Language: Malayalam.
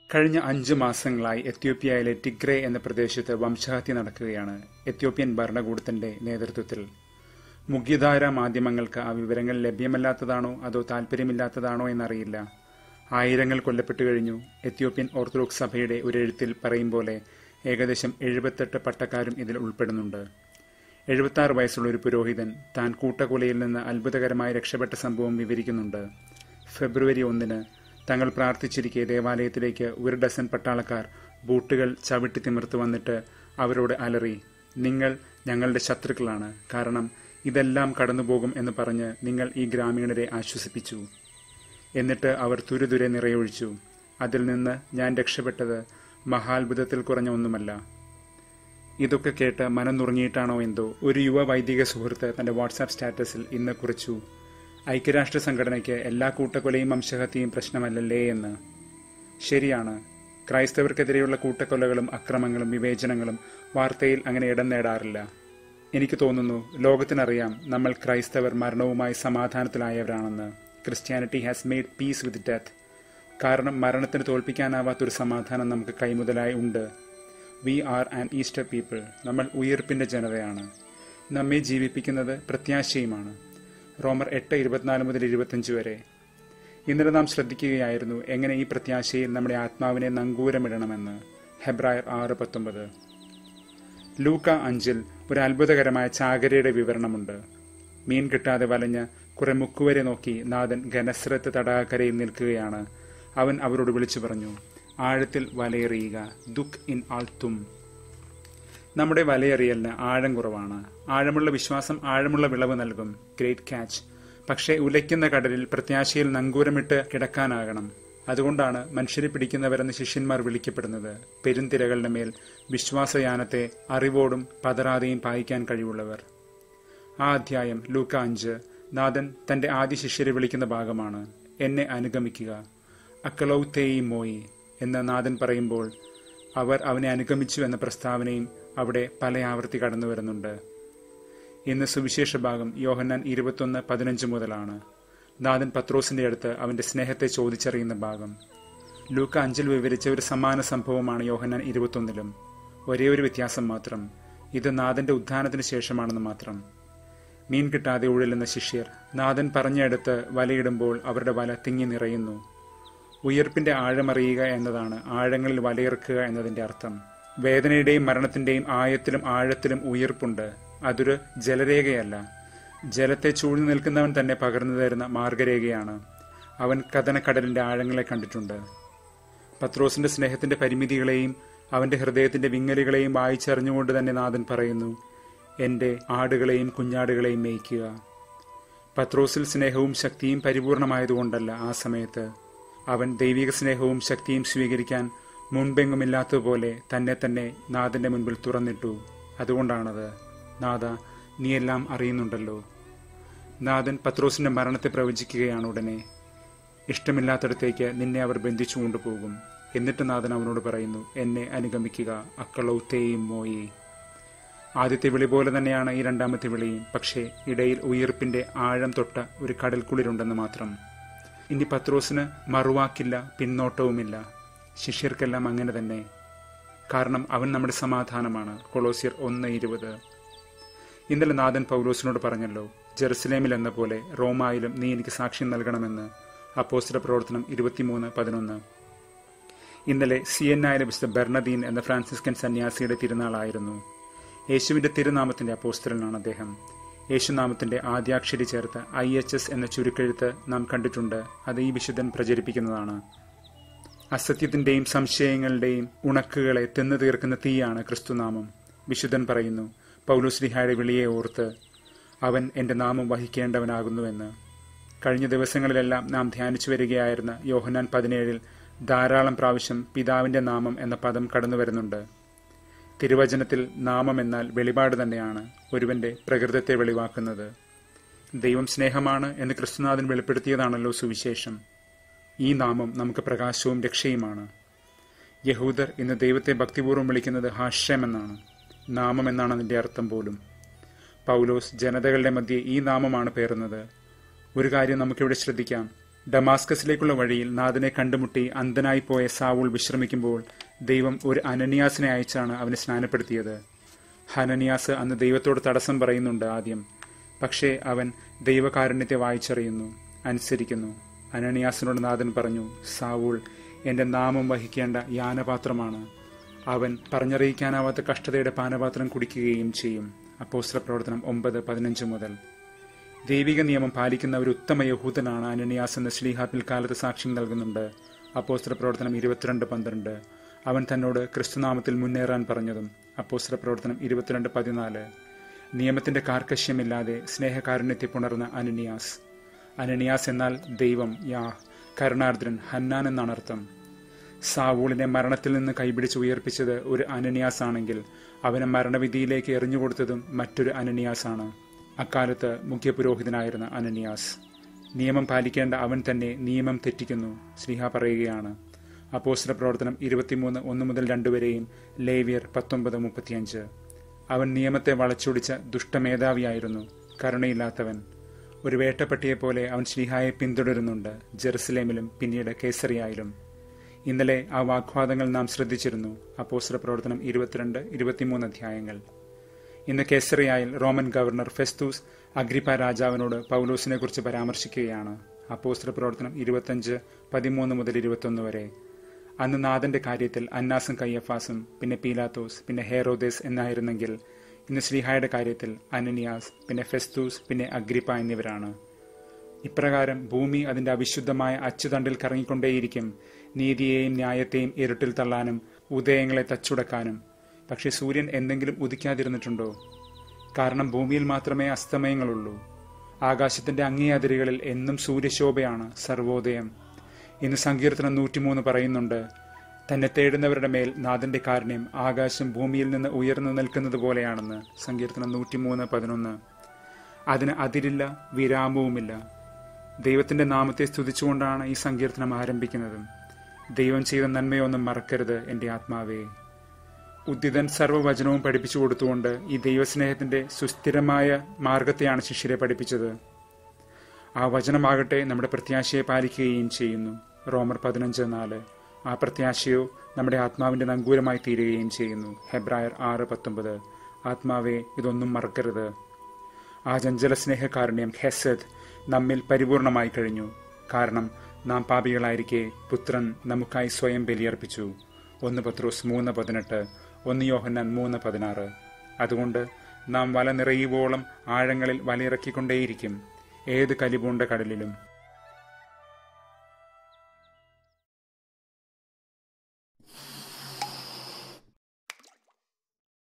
കഴിഞ്ഞ അഞ്ചു മാസങ്ങളായി എത്യോപ്യയിലെ ടിഗ്രേ എന്ന പ്രദേശത്ത് വംശഹത്യ നടക്കുകയാണ് എത്യോപ്യൻ ഭരണകൂടത്തിന്റെ നേതൃത്വത്തിൽ മുഖ്യധാര മാധ്യമങ്ങൾക്ക് ആ വിവരങ്ങൾ ലഭ്യമല്ലാത്തതാണോ അതോ താല്പര്യമില്ലാത്തതാണോ എന്നറിയില്ല ആയിരങ്ങൾ കൊല്ലപ്പെട്ടു കഴിഞ്ഞു എത്യോപ്യൻ ഓർത്തഡോക്സ് സഭയുടെ ഒരു എഴുത്തിൽ പറയും പോലെ ഏകദേശം എഴുപത്തെട്ട് പട്ടക്കാരും ഇതിൽ ഉൾപ്പെടുന്നുണ്ട് എഴുപത്താറ് വയസ്സുള്ള ഒരു പുരോഹിതൻ താൻ കൂട്ടക്കൊലയിൽ നിന്ന് അത്ഭുതകരമായി രക്ഷപ്പെട്ട സംഭവം വിവരിക്കുന്നുണ്ട് ഫെബ്രുവരി ഒന്നിന് തങ്ങൾ പ്രാർത്ഥിച്ചിരിക്കെ ദേവാലയത്തിലേക്ക് ഒരു ഡസൻ പട്ടാളക്കാർ ബൂട്ടുകൾ ചവിട്ടി തിമിർത്ത് വന്നിട്ട് അവരോട് അലറി നിങ്ങൾ ഞങ്ങളുടെ ശത്രുക്കളാണ് കാരണം ഇതെല്ലാം കടന്നുപോകും എന്ന് പറഞ്ഞ് നിങ്ങൾ ഈ ഗ്രാമീണരെ ആശ്വസിപ്പിച്ചു എന്നിട്ട് അവർ തുരുതുരെ നിറയൊഴിച്ചു അതിൽ നിന്ന് ഞാൻ രക്ഷപ്പെട്ടത് മഹാത്ഭുതത്തിൽ കുറഞ്ഞ ഒന്നുമല്ല ഇതൊക്കെ കേട്ട് മനം നുറങ്ങിയിട്ടാണോ എന്തോ ഒരു യുവ വൈദിക സുഹൃത്ത് തന്റെ വാട്സാപ്പ് സ്റ്റാറ്റസിൽ ഇന്ന് കുറിച്ചു ഐക്യരാഷ്ട്ര സംഘടനയ്ക്ക് എല്ലാ കൂട്ടക്കൊലയും വംശഹത്യയും പ്രശ്നമല്ലല്ലേ എന്ന് ശരിയാണ് ക്രൈസ്തവർക്കെതിരെയുള്ള കൂട്ടക്കൊലകളും അക്രമങ്ങളും വിവേചനങ്ങളും വാർത്തയിൽ അങ്ങനെ ഇടം നേടാറില്ല എനിക്ക് തോന്നുന്നു ലോകത്തിനറിയാം നമ്മൾ ക്രൈസ്തവർ മരണവുമായി സമാധാനത്തിലായവരാണെന്ന് Christianity has made peace with death കാരണം മരണത്തിന് തോൽപ്പിക്കാനാവാത്തൊരു സമാധാനം നമുക്ക് കൈമുതലായി ഉണ്ട് we are an Easter people നമ്മൾ ഉയർപ്പിന്റെ ജനതയാണ് നമ്മെ ജീവിപ്പിക്കുന്നത് പ്രത്യാശയുമാണ് റോമർ എട്ട് ഇരുപത്തിനാല് മുതൽ ഇരുപത്തഞ്ച് വരെ ഇന്നലെ നാം ശ്രദ്ധിക്കുകയായിരുന്നു എങ്ങനെ ഈ പ്രത്യാശയിൽ നമ്മുടെ ആത്മാവിനെ നങ്കൂരമിടണമെന്ന് ഹെബ്രായർ ആറ് പത്തൊമ്പത് ലൂക്ക അഞ്ചിൽ ഒരു അത്ഭുതകരമായ ചാകരയുടെ വിവരണമുണ്ട് മീൻ കിട്ടാതെ വലഞ്ഞ് കുറെ മുക്കുവരെ നോക്കി നാഥൻ ഗനസ്രത്ത് തടാകക്കരയിൽ നിൽക്കുകയാണ് അവൻ അവരോട് വിളിച്ചു പറഞ്ഞു ആഴത്തിൽ വലയെറിയുക ദുഃഖ് ഇൻ ആൾത്തും നമ്മുടെ വലയെറിയലിന് ആഴം കുറവാണ് ആഴമുള്ള വിശ്വാസം ആഴമുള്ള വിളവ് നൽകും ഗ്രേറ്റ് ക്യാച്ച് പക്ഷേ ഉലയ്ക്കുന്ന കടലിൽ പ്രത്യാശയിൽ നങ്കൂരമിട്ട് കിടക്കാനാകണം അതുകൊണ്ടാണ് മനുഷ്യരെ പിടിക്കുന്നവരെന്ന് ശിഷ്യന്മാർ വിളിക്കപ്പെടുന്നത് പെരുന്തിരകളുടെ മേൽ വിശ്വാസയാനത്തെ അറിവോടും പതറാതെയും പായിക്കാൻ കഴിവുള്ളവർ ആ അധ്യായം ലൂക്ക അഞ്ച് നാഥൻ തന്റെ ആദ്യ ശിഷ്യരെ വിളിക്കുന്ന ഭാഗമാണ് എന്നെ അനുഗമിക്കുക അക്കളൗ തേയി മോയി എന്ന് നാഥൻ പറയുമ്പോൾ അവർ അവനെ അനുഗമിച്ചു എന്ന പ്രസ്താവനയും അവിടെ പല ആവർത്തി കടന്നു വരുന്നുണ്ട് ഇന്ന് സുവിശേഷ ഭാഗം യോഹന്നാൻ ഇരുപത്തൊന്ന് പതിനഞ്ച് മുതലാണ് നാഥൻ പത്രോസിന്റെ അടുത്ത് അവന്റെ സ്നേഹത്തെ ചോദിച്ചറിയുന്ന ഭാഗം ലൂക്ക അഞ്ചിൽ വിവരിച്ച ഒരു സമാന സംഭവമാണ് യോഹന്നാൻ ഇരുപത്തൊന്നിലും ഒരേ ഒരു വ്യത്യാസം മാത്രം ഇത് നാഥന്റെ ഉത്ഥാനത്തിന് ശേഷമാണെന്ന് മാത്രം മീൻ കിട്ടാതെ ഉഴലുന്ന ശിഷ്യർ നാഥൻ പറഞ്ഞെടുത്ത് വലയിടുമ്പോൾ അവരുടെ വല തിങ്ങി നിറയുന്നു ഉയർപ്പിന്റെ ആഴമറിയുക എന്നതാണ് ആഴങ്ങളിൽ വലയിറക്കുക എന്നതിന്റെ അർത്ഥം വേദനയുടെയും മരണത്തിന്റെയും ആയത്തിലും ആഴത്തിലും ഉയർപ്പുണ്ട് അതൊരു ജലരേഖയല്ല ജലത്തെ ചൂഴ്ന്നു നിൽക്കുന്നവൻ തന്നെ പകർന്നു തരുന്ന മാർഗരേഖയാണ് അവൻ കഥനക്കടലിന്റെ ആഴങ്ങളെ കണ്ടിട്ടുണ്ട് പത്രോസിന്റെ സ്നേഹത്തിന്റെ പരിമിതികളെയും അവന്റെ ഹൃദയത്തിന്റെ വിങ്ങലുകളെയും വായിച്ചറിഞ്ഞുകൊണ്ട് തന്നെ നാഥൻ പറയുന്നു എന്റെ ആടുകളെയും കുഞ്ഞാടുകളെയും മേയ്ക്കുക പത്രോസിൽ സ്നേഹവും ശക്തിയും പരിപൂർണമായതുകൊണ്ടല്ല ആ സമയത്ത് അവൻ ദൈവിക സ്നേഹവും ശക്തിയും സ്വീകരിക്കാൻ മുൻപെങ്ങുമില്ലാത്തതുപോലെ തന്നെ തന്നെ നാഥന്റെ മുൻപിൽ തുറന്നിട്ടു അതുകൊണ്ടാണത് നാഥ നീയെല്ലാം അറിയുന്നുണ്ടല്ലോ നാഥൻ പത്രോസിന്റെ മരണത്തെ പ്രവചിക്കുകയാണ് ഉടനെ ഇഷ്ടമില്ലാത്തടത്തേക്ക് നിന്നെ അവർ ബന്ധിച്ചു കൊണ്ടുപോകും എന്നിട്ട് നാഥൻ അവനോട് പറയുന്നു എന്നെ അനുഗമിക്കുക അക്കളൗത്തേയും മോയെ ആദ്യത്തെ വിളി പോലെ തന്നെയാണ് ഈ രണ്ടാമത്തെ വിളിയും പക്ഷേ ഇടയിൽ ഉയർപ്പിന്റെ ആഴം തൊട്ട ഒരു കടൽക്കുളിരുണ്ടെന്ന് മാത്രം ഇനി പത്രോസിന് മറുവാക്കില്ല പിന്നോട്ടവുമില്ല ശിഷ്യർക്കെല്ലാം അങ്ങനെ തന്നെ കാരണം അവൻ നമ്മുടെ സമാധാനമാണ് കൊളോസിയർ ഒന്ന് ഇരുപത് ഇന്നലെ നാഥൻ പൗലോസിനോട് പറഞ്ഞല്ലോ ജെറുസലേമിൽ എന്ന പോലെ റോമായിലും നീ എനിക്ക് സാക്ഷ്യം നൽകണമെന്ന് അപ്പോസ്റ്റല പ്രവർത്തനം ഇരുപത്തിമൂന്ന് പതിനൊന്ന് ഇന്നലെ സിയന്നായ വിശുദ്ധ ബെർണദീൻ എന്ന ഫ്രാൻസിസ്കൻ സന്യാസിയുടെ തിരുനാളായിരുന്നു യേശുവിന്റെ തിരുനാമത്തിന്റെ അപ്പോസ്റ്റലനാണ് അദ്ദേഹം യേശുനാമത്തിന്റെ ആദ്യാക്ഷരി ചേർത്ത് ഐ എച്ച് എസ് എന്ന ചുരുക്കെഴുത്ത് നാം കണ്ടിട്ടുണ്ട് അത് ഈ വിശുദ്ധൻ പ്രചരിപ്പിക്കുന്നതാണ് അസത്യത്തിന്റെയും സംശയങ്ങളുടെയും ഉണക്കുകളെ തിന്നു തീർക്കുന്ന തീയാണ് ക്രിസ്തുനാമം വിശുദ്ധൻ പറയുന്നു പൗലുശ്രീഹായുടെ വിളിയെ ഓർത്ത് അവൻ എന്റെ നാമം വഹിക്കേണ്ടവനാകുന്നുവെന്ന് കഴിഞ്ഞ ദിവസങ്ങളിലെല്ലാം നാം ധ്യാനിച്ചു വരികയായിരുന്ന യോഹനാൻ പതിനേഴിൽ ധാരാളം പ്രാവശ്യം പിതാവിന്റെ നാമം എന്ന പദം കടന്നു വരുന്നുണ്ട് തിരുവചനത്തിൽ നാമം എന്നാൽ വെളിപാട് തന്നെയാണ് ഒരുവന്റെ പ്രകൃതത്തെ വെളിവാക്കുന്നത് ദൈവം സ്നേഹമാണ് എന്ന് ക്രിസ്തുനാഥൻ വെളിപ്പെടുത്തിയതാണല്ലോ സുവിശേഷം ഈ നാമം നമുക്ക് പ്രകാശവും രക്ഷയുമാണ് യഹൂദർ ഇന്ന് ദൈവത്തെ ഭക്തിപൂർവ്വം വിളിക്കുന്നത് ഹാഷ്യം എന്നാണ് നാമം എന്നാണ് അതിന്റെ അർത്ഥം പോലും പൗലോസ് ജനതകളുടെ മധ്യേ ഈ നാമമാണ് പേറുന്നത് ഒരു കാര്യം നമുക്കിവിടെ ശ്രദ്ധിക്കാം ഡമാസ്കസിലേക്കുള്ള വഴിയിൽ നാഥനെ കണ്ടുമുട്ടി അന്ധനായി പോയ സാവൂൾ വിശ്രമിക്കുമ്പോൾ ദൈവം ഒരു അനന്യാസിനെ അയച്ചാണ് അവനെ സ്നാനപ്പെടുത്തിയത് ഹനന്യാസ് അന്ന് ദൈവത്തോട് തടസ്സം പറയുന്നുണ്ട് ആദ്യം പക്ഷേ അവൻ ദൈവകാരുണ്യത്തെ വായിച്ചറിയുന്നു അനുസരിക്കുന്നു അനന്യാസിനോട് നാഥൻ പറഞ്ഞു സാവൂൾ എന്റെ നാമം വഹിക്കേണ്ട യാനപാത്രമാണ് അവൻ പറഞ്ഞറിയിക്കാനാവാത്ത കഷ്ടതയുടെ പാനപാത്രം കുടിക്കുകയും ചെയ്യും അപ്പോസ്ത്ര പ്രവർത്തനം ഒമ്പത് പതിനഞ്ച് മുതൽ ദൈവിക നിയമം പാലിക്കുന്ന ഒരു ഉത്തമ യഹൂദനാണ് അനന്യാസ് എന്ന് ശ്ലീഹ പിൽക്കാലത്ത് സാക്ഷ്യം നൽകുന്നുണ്ട് അപ്പോസ്ത്ര പ്രവർത്തനം ഇരുപത്തിരണ്ട് പന്ത്രണ്ട് അവൻ തന്നോട് ക്രിസ്തുനാമത്തിൽ മുന്നേറാൻ പറഞ്ഞതും അപ്പോസ്ത്ര പ്രവർത്തനം ഇരുപത്തിരണ്ട് പതിനാല് നിയമത്തിന്റെ കാർക്കശ്യമില്ലാതെ സ്നേഹകാരുണ്യത്തെ പുണർന്ന അനന്യാസ് അനന്യാസ് എന്നാൽ ദൈവം യാ കരുണാർദ്രൻ ഹന്നാൻ എന്നാണ് അർത്ഥം സാവൂളിനെ മരണത്തിൽ നിന്ന് കൈപിടിച്ച് ഉയർപ്പിച്ചത് ഒരു അനന്യാസ് ആണെങ്കിൽ അവനെ മരണവിധിയിലേക്ക് എറിഞ്ഞുകൊടുത്തതും മറ്റൊരു അനന്യാസാണ് അക്കാലത്ത് മുഖ്യപുരോഹിതനായിരുന്ന അനന്യാസ് നിയമം പാലിക്കേണ്ട അവൻ തന്നെ നിയമം തെറ്റിക്കുന്നു ശ്രീഹ പറയുകയാണ് അപ്പോസ്റ്റല പ്രവർത്തനം ഇരുപത്തിമൂന്ന് ഒന്ന് മുതൽ രണ്ട് വരെയും ലേവിയർ പത്തൊമ്പത് മുപ്പത്തിയഞ്ച് അവൻ നിയമത്തെ വളച്ചൊടിച്ച ദുഷ്ടമേധാവിയായിരുന്നു കരുണയില്ലാത്തവൻ ഒരു വേട്ടപ്പട്ടിയെപ്പോലെ അവൻ ശ്രീഹായെ പിന്തുടരുന്നുണ്ട് ജെറുസലേമിലും പിന്നീട് കേസറിയായാലും ഇന്നലെ ആ വാഗ്വാദങ്ങൾ നാം ശ്രദ്ധിച്ചിരുന്നു അപ്പോസ്റ്റല പ്രവർത്തനം ഇരുപത്തിരണ്ട് ഇരുപത്തിമൂന്ന് അധ്യായങ്ങൾ ഇന്ന് കേസറിയായിൽ റോമൻ ഗവർണർ ഫെസ്തൂസ് അഗ്രിപ്പ രാജാവിനോട് പൗലോസിനെ കുറിച്ച് പരാമർശിക്കുകയാണ് അപ്പോസ്റ്റല പ്രവർത്തനം ഇരുപത്തഞ്ച് പതിമൂന്ന് മുതൽ ഇരുപത്തൊന്ന് വരെ അന്ന് നാഥന്റെ കാര്യത്തിൽ അന്നാസും കയ്യഫാസും പിന്നെ പീലാത്തോസ് പിന്നെ ഹേറോദേസ് എന്നായിരുന്നെങ്കിൽ ഇന്ന് ശ്രീഹായുടെ കാര്യത്തിൽ അനനിയാസ് പിന്നെ ഫെസ്തൂസ് പിന്നെ അഗ്രിപ്പ എന്നിവരാണ് ഇപ്രകാരം ഭൂമി അതിന്റെ അവിശുദ്ധമായ അച്ചുതണ്ടിൽ കറങ്ങിക്കൊണ്ടേയിരിക്കും നീതിയെയും ന്യായത്തെയും ഇരുട്ടിൽ തള്ളാനും ഉദയങ്ങളെ തച്ചുടക്കാനും പക്ഷെ സൂര്യൻ എന്തെങ്കിലും ഉദിക്കാതിരുന്നിട്ടുണ്ടോ കാരണം ഭൂമിയിൽ മാത്രമേ അസ്തമയങ്ങളുള്ളൂ ആകാശത്തിന്റെ അങ്ങേ അതിരുകളിൽ എന്നും സൂര്യശോഭയാണ് സർവോദയം ഇന്ന് സങ്കീർത്തനം നൂറ്റിമൂന്ന് പറയുന്നുണ്ട് തന്നെ തേടുന്നവരുടെ മേൽ നാഥന്റെ കാരുണ്യം ആകാശം ഭൂമിയിൽ നിന്ന് ഉയർന്നു നിൽക്കുന്നത് പോലെയാണെന്ന് സങ്കീർത്തനം നൂറ്റിമൂന്ന് പതിനൊന്ന് അതിന് അതിരില്ല വിരാമവുമില്ല ദൈവത്തിന്റെ നാമത്തെ സ്തുതിച്ചുകൊണ്ടാണ് ഈ സങ്കീർത്തനം ആരംഭിക്കുന്നത് ദൈവം ചെയ്ത നന്മയൊന്നും മറക്കരുത് എൻ്റെ ആത്മാവേ ഉദ്ദിതൻ സർവ്വവചനവും പഠിപ്പിച്ചു കൊടുത്തുകൊണ്ട് ഈ ദൈവസ്നേഹത്തിന്റെ സുസ്ഥിരമായ മാർഗത്തെയാണ് ശിഷ്യരെ പഠിപ്പിച്ചത് ആ വചനമാകട്ടെ നമ്മുടെ പ്രത്യാശയെ പാലിക്കുകയും ചെയ്യുന്നു റോമർ പതിനഞ്ച് നാല് ആ പ്രത്യാശയോ നമ്മുടെ ആത്മാവിന്റെ നങ്കൂരമായി തീരുകയും ചെയ്യുന്നു ഹെബ്രായർ ആറ് പത്തൊമ്പത് ആത്മാവെ ഇതൊന്നും മറക്കരുത് ആ ചഞ്ചല സ്നേഹകാരുണ്യം ഹെസദ് നമ്മിൽ പരിപൂർണമായി കഴിഞ്ഞു കാരണം നാം പാപികളായിരിക്കെ പുത്രൻ നമുക്കായി സ്വയം ബലിയർപ്പിച്ചു ഒന്ന് പത്രോസ് മൂന്ന് പതിനെട്ട് ഒന്ന് യോഹന്നാൻ മൂന്ന് പതിനാറ് അതുകൊണ്ട് നാം വല നിറയുവോളം ആഴങ്ങളിൽ വലയിറക്കിക്കൊണ്ടേയിരിക്കും ഏത് കലിപൂണ്ട കടലിലും